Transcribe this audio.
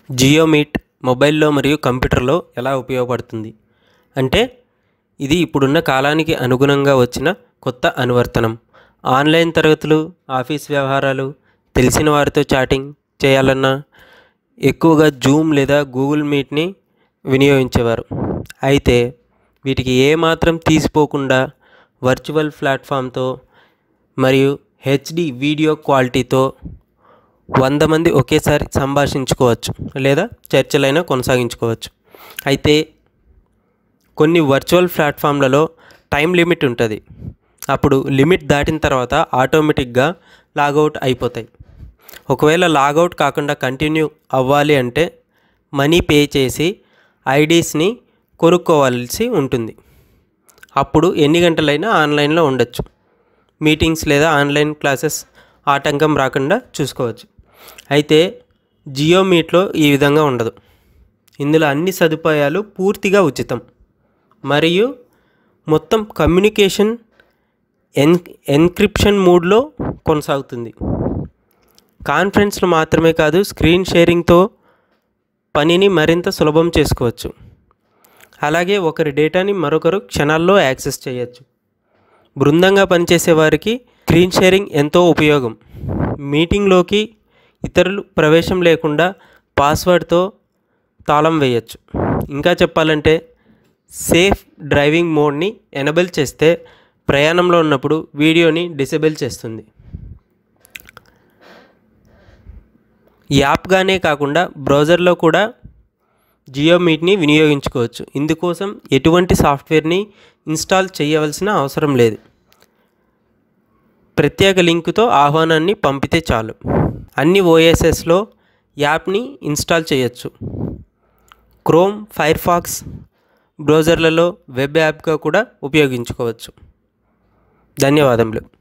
Jio meet మొబైల్లో మరియు కంప్యూటర్లో ఎలా ఉపయోగపడుతుంది అంటే ఇది ఇప్పుడున్న కాలానికి అనుగుణంగా వచ్చిన కొత్త అనువర్తనం ఆన్లైన్ తరగతులు ఆఫీస్ వ్యవహారాలు తెలిసిన వారితో చాటింగ్ చేయాలన్నా ఎక్కువగా జూమ్ లేదా గూగుల్ మీట్ని వినియోగించేవారు అయితే వీటికి ఏమాత్రం తీసిపోకుండా వర్చువల్ ప్లాట్ఫామ్తో మరియు హెచ్డి వీడియో క్వాలిటీతో వంద మంది ఒకేసారి సంభాషించుకోవచ్చు లేదా చర్చలైనా కొనసాగించుకోవచ్చు అయితే కొన్ని వర్చువల్ ప్లాట్ఫామ్లలో టైం లిమిట్ ఉంటుంది అప్పుడు లిమిట్ దాటిన తర్వాత ఆటోమేటిక్గా లాగౌట్ అయిపోతాయి ఒకవేళ లాగౌట్ కాకుండా కంటిన్యూ అవ్వాలి అంటే మనీ పే చేసి ఐడీస్ని కొనుక్కోవాల్సి ఉంటుంది అప్పుడు ఎన్ని గంటలైనా ఆన్లైన్లో ఉండొచ్చు మీటింగ్స్ లేదా ఆన్లైన్ క్లాసెస్ ఆటంకం రాకుండా చూసుకోవచ్చు అయితే జియో మీట్లో ఈ విధంగా ఉండదు ఇందులో అన్ని సదుపాయాలు పూర్తిగా ఉచితం మరియు మొత్తం కమ్యూనికేషన్ ఎన్ ఎన్క్రిప్షన్ మోడ్లో కొనసాగుతుంది కాన్ఫరెన్స్లు మాత్రమే కాదు స్క్రీన్ షేరింగ్తో పనిని మరింత సులభం చేసుకోవచ్చు అలాగే ఒకరి డేటాని మరొకరు క్షణాల్లో యాక్సెస్ చేయొచ్చు బృందంగా పనిచేసే వారికి స్క్రీన్ షేరింగ్ ఎంతో ఉపయోగం మీటింగ్లోకి ఇతరులు ప్రవేశం లేకుండా పాస్వర్డ్తో తాళం వేయచ్చు ఇంకా చెప్పాలంటే సేఫ్ డ్రైవింగ్ మోడ్ని ఎనబుల్ చేస్తే ప్రయాణంలో ఉన్నప్పుడు వీడియోని డిసేబుల్ చేస్తుంది యాప్గానే కాకుండా బ్రౌజర్లో కూడా జియో మీట్ని వినియోగించుకోవచ్చు ఇందుకోసం ఎటువంటి సాఫ్ట్వేర్ని ఇన్స్టాల్ చేయవలసిన అవసరం లేదు ప్రత్యేక లింకుతో ఆహ్వానాన్ని పంపితే చాలు అన్ని ఓఎస్ఎస్లో యాప్ని ఇన్స్టాల్ చేయొచ్చు క్రోమ్ ఫైర్ ఫాక్స్ బ్రౌజర్లలో వెబ్ యాప్గా కూడా ఉపయోగించుకోవచ్చు ధన్యవాదములు